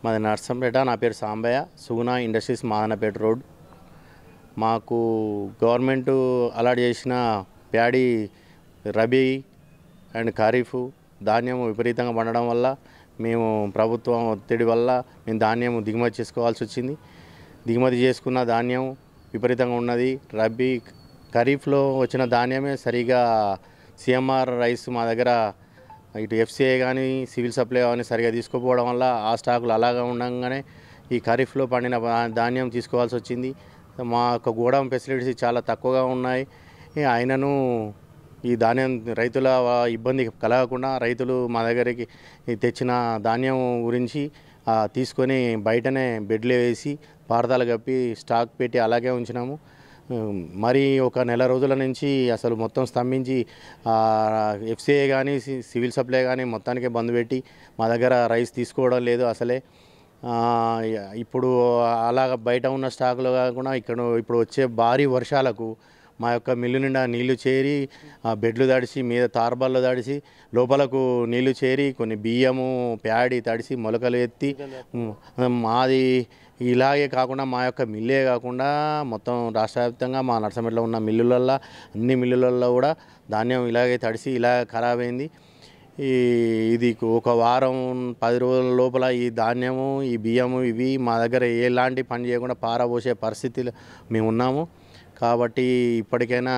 మాది నర్సంపేట నా పేరు సాంబయ్య సుగుణ ఇండస్ట్రీస్ మాదనపేట రోడ్ మాకు గవర్నమెంట్ అలాట్ చేసిన ప్యాడీ రబీ అండ్ ఖరీఫ్ ధాన్యం విపరీతంగా పండడం వల్ల మేము ప్రభుత్వం ఒత్తిడి వల్ల మేము ధాన్యం దిగుమతి చేసుకోవాల్సి వచ్చింది దిగుమతి చేసుకున్న ధాన్యం విపరీతంగా ఉన్నది రబీ ఖరీఫ్లో వచ్చిన ధాన్యమే సరిగా సిఎంఆర్ రైస్ మా దగ్గర ఇటు ఎఫ్సిఐ కానీ సివిల్ సప్లై కానీ సరిగా తీసుకోపోవడం వల్ల ఆ స్టాకులు అలాగా ఉండగానే ఈ ఖరీఫ్లో పండిన ధా- ధాన్యం తీసుకోవాల్సి వచ్చింది మా యొక్క గోడౌన్ ఫెసిలిటీస్ చాలా తక్కువగా ఉన్నాయి ఈ అయినను ఈ ధాన్యం రైతుల ఇబ్బంది కలగకుండా రైతులు మా దగ్గరికి ఈ తెచ్చిన ధాన్యం గురించి ఆ, తీసుకొని బయటనే బెడ్లు వేసి పారదాలు కప్పి స్టాక్ పెట్టి అలాగే ఉంచినాము ఉమ్, మరి ఒక నెల రోజుల నుంచి అసలు మొత్తం స్తంభించి ఎఫ్సిఐ కానీ సివిల్ సప్లై కానీ మొత్తానికే బంద్ పెట్టి మా దగ్గర రైస్ తీసుకోవడం లేదు అసలే ఆ, ఇప్పుడు అలాగ బయట ఉన్న స్టాకులు కాకుండా ఇక్కడ ఇప్పుడు వచ్చే భారీ వర్షాలకు మా యొక్క మిల్లు నిండా నీళ్లు చేరి ఆ బెడ్లు తడిసి మీద తార్బాల్లో తడిసి లోపలకు నీళ్లు చేరి కొన్ని బియ్యము ప్యాడి తడిసి మొలకలు ఎత్తి ఉమ్, మాది ఇలాగే కాకుండా మా యొక్క మిల్లే కాకుండా మొత్తం రాష్ట్ర వ్యాప్తంగా మా నర్సంపేటలో ఉన్న మిల్లులల్లో అన్ని మిల్లులలో కూడా ధాన్యం ఇలాగే తడిసి ఇలా ఖరాబ్ అయింది ఈ ఇది ఒక వారం పది రోజుల లోపల ఈ ధాన్యము ఈ బియ్యము ఇవి మా దగ్గర ఎలాంటి పని చేయకుండా పారబోసే పరిస్థితిలో మేము ఉన్నాము కాబట్టి ఇప్పటికైనా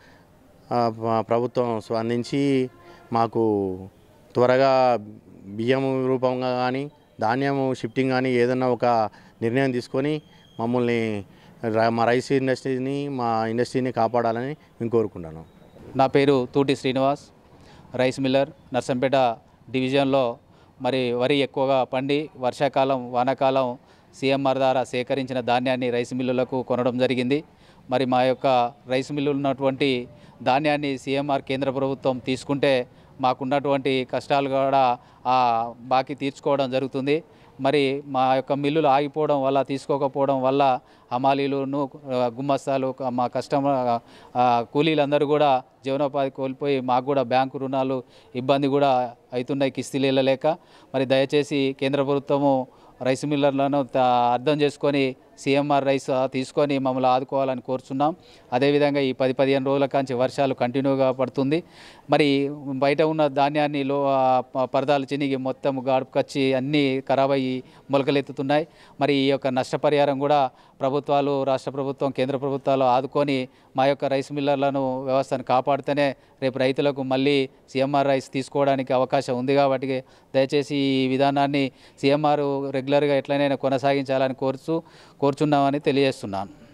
ఆ, ప- ప్రభుత్వం స్పందించి మాకు త్వరగా బియ్యం రూపంగా కానీ ధాన్యము షిఫ్టింగ్ కానీ ఏదన్నా ఒక నిర్ణయం తీసుకొని మమ్మల్ని ర- మా రైస్ ఇండస్ట్రీని మా ఇండస్ట్రీని కాపాడాలని మేము కోరుకుంటాను నా పేరు తూటి శ్రీనివాస్ రైస్ మిల్లర్ నర్సంపేట డివిజన్లో మరి వరి ఎక్కువగా పండి వర్షాకాలం వానాకాలం సీఎంఆర్ ద్వారా సేకరించిన ధాన్యాన్ని రైస్ మిల్లులకు కొనడం జరిగింది మరి మా యొక్క రైస్ మిల్లులు ఉన్నటువంటి ధాన్యాన్ని సీఎంఆర్ కేంద్ర ప్రభుత్వం తీసుకుంటే మాకున్నటువంటి కష్టాలు కూడా ఆ బాకీ తీర్చుకోవడం జరుగుతుంది మరి మా యొక్క మిల్లులు ఆగిపోవడం వల్ల తీసుకోకపోవడం వల్ల హమాలీలును ఆ, గుమ్మస్తాలు క- మా కస్టమర్ ఆ, కూలీలందరూ కూడా జీవనోపాధి కోల్పోయి మాకు కూడా బ్యాంకు రుణాలు ఇబ్బంది కూడా అవుతున్నాయి కిస్తీలు వెళ్ళలేక మరి దయచేసి కేంద్ర ప్రభుత్వము రైస్ మిల్లర్లను త- అర్థం చేసుకొని సీఎంఆర్ రైస్ తీసుకొని మమ్మల్ని ఆదుకోవాలని కోరుచున్నాం అదేవిధంగా ఈ పది పదిహేను రోజుల కాంచి వర్షాలు కంటిన్యూగా పడుతుంది మరి బయట ఉన్న ధాన్యాన్ని లో ఆ, ప- పరదాలు చినిగి మొత్తం గాడుపుకొచ్చి అన్నీ ఖరాబ్ అయ్యి మొలకలెత్తుతున్నాయి మరి ఈ యొక్క నష్టపరిహారం కూడా ప్రభుత్వాలు రాష్ట్ర ప్రభుత్వం కేంద్ర ప్రభుత్వాలు ఆదుకొని మా యొక్క రైస్ మిల్లర్లను వ్యవస్థను కాపాడితేనే రేపు రైతులకు మళ్ళీ సీఎంఆర్ రైస్ తీసుకోవడానికి అవకాశం ఉంది కాబట్టి దయచేసి ఈ విధానాన్ని సీఎంఆర్ రెగ్యులర్గా ఎట్లనైనా కొనసాగించాలని కోరుచు కోరుచున్నామని తెలియజేస్తున్నాను